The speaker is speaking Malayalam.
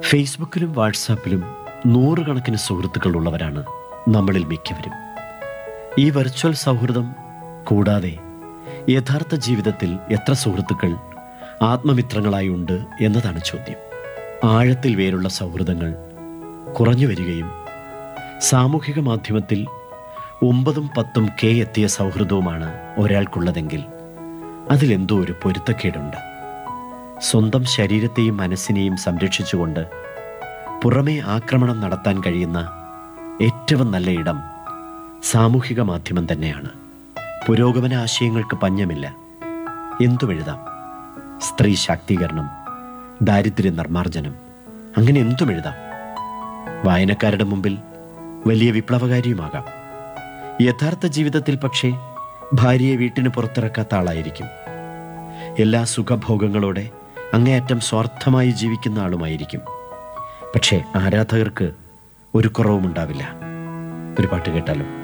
ഫേസ്ബുക്കിലും വാട്സാപ്പിലും നൂറുകണക്കിന് സുഹൃത്തുക്കൾ ഉള്ളവരാണ് നമ്മളിൽ മിക്കവരും ഈ വെർച്വൽ സൗഹൃദം കൂടാതെ യഥാർത്ഥ ജീവിതത്തിൽ എത്ര സുഹൃത്തുക്കൾ ആത്മമിത്രങ്ങളായി ഉണ്ട് എന്നതാണ് ചോദ്യം ആഴത്തിൽ വേരുള്ള സൗഹൃദങ്ങൾ കുറഞ്ഞു വരികയും സാമൂഹിക മാധ്യമത്തിൽ ഒമ്പതും പത്തും കെ എത്തിയ സൗഹൃദവുമാണ് ഒരാൾക്കുള്ളതെങ്കിൽ അതിലെന്തോ ഒരു പൊരുത്തക്കേടുണ്ട് സ്വന്തം ശരീരത്തെയും മനസ്സിനെയും സംരക്ഷിച്ചുകൊണ്ട് പുറമേ ആക്രമണം നടത്താൻ കഴിയുന്ന ഏറ്റവും നല്ല ഇടം സാമൂഹിക മാധ്യമം തന്നെയാണ് പുരോഗമന ആശയങ്ങൾക്ക് പഞ്ഞമില്ല എന്തുമെഴുതാം സ്ത്രീ ശാക്തീകരണം ദാരിദ്ര്യ നിർമ്മാർജ്ജനം അങ്ങനെ എന്തും എഴുതാം വായനക്കാരുടെ മുമ്പിൽ വലിയ വിപ്ലവകാരിയുമാകാം യഥാർത്ഥ ജീവിതത്തിൽ പക്ഷേ ഭാര്യയെ വീട്ടിന് പുറത്തിറക്കാത്ത ആളായിരിക്കും എല്ലാ സുഖഭോഗങ്ങളോടെ അങ്ങേയറ്റം സ്വാർത്ഥമായി ജീവിക്കുന്ന ആളുമായിരിക്കും പക്ഷേ ആരാധകർക്ക് ഒരു കുറവുമുണ്ടാവില്ല ഒരു പാട്ട് കേട്ടാലോ